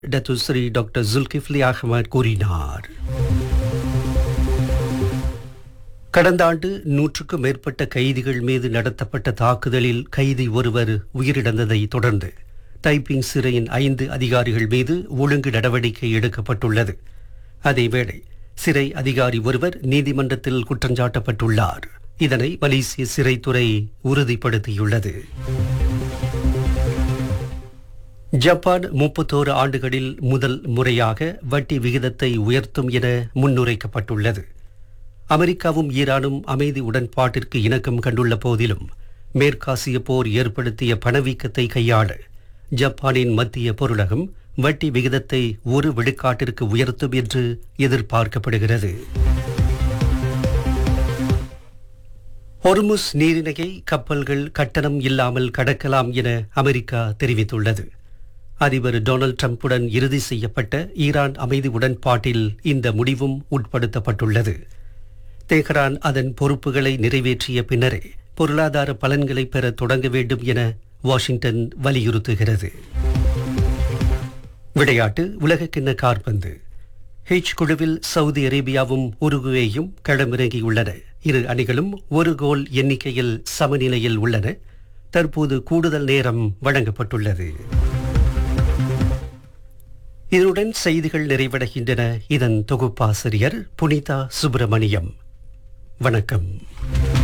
Datuk Seri doctor Dzulkefly Ahmed கூறினார் கடந்த ஆண்டு நூற்றுக்கும் மேற்பட்ட கைதிகள் மீது நடத்தப்பட்ட தாக்குதலில் கைதி ஒருவர் உயிரிழந்ததை தொடர்ந்து டைப்பிங் சிறையின் ஐந்து அதிகாரிகள் மீது ஒழுங்கு நடவடிக்கை எடுக்கப்பட்டுள்ளது அதேவேளை சிறை அதிகாரி ஒருவர் நீதிமன்றத்தில் குற்றஞ்சாட்டப்பட்டுள்ளார் இதனை மலேசிய சிறைத்துறை உறுதிப்படுத்தியுள்ளது ஜப்பான் முப்பத்தோரு ஆண்டுகளில் முதல் முறையாக வட்டி விகிதத்தை உயர்த்தும் என முன்னுரைக்கப்பட்டுள்ளது அமெரிக்காவும் ஈரானும் அமைதி உடன்பாட்டிற்கு இணக்கம் கண்டுள்ள போதிலும் மேற்காசிய போர் ஏற்படுத்திய பணவீக்கத்தை கையாள ஜப்பானின் மத்திய பொருளகம் வட்டி விகிதத்தை ஒரு விழுக்காட்டிற்கு உயர்த்தும் என்று எதிர்பார்க்கப்படுகிறது ஹொர்முஸ் நீரிணையை கப்பல்கள் கட்டணம் இல்லாமல் கடக்கலாம் என அமெரிக்கா தெரிவித்துள்ளது அதிபர் டொனால்ட் ட்ரம்புடன் இறுதி செய்யப்பட்ட ஈரான் அமைதி உடன்பாட்டில் இந்த முடிவும் உட்படுத்தப்பட்டுள்ளது தெஹ்ரான் அதன் பொறுப்புகளை நிறைவேற்றிய பின்னரே பொருளாதார பலன்களை பெற தொடங்க வேண்டும் என வாஷிங்டன் வலியுறுத்துகிறது விளையாட்டு உலகக்கிண்ண கார்பந்து ஹெச் குழுவில் சவுதி அரேபியாவும் உருகுவேயும் களமிறங்கியுள்ளன இரு அணிகளும் ஒரு கோல் எண்ணிக்கையில் சமநிலையில் உள்ளன தற்போது கூடுதல் நேரம் வழங்கப்பட்டுள்ளது இதனுடன் செய்திகள் நிறைவடைகின்றன இதன் தொகுப்பாசிரியர் புனிதா சுப்பிரமணியம் வணக்கம்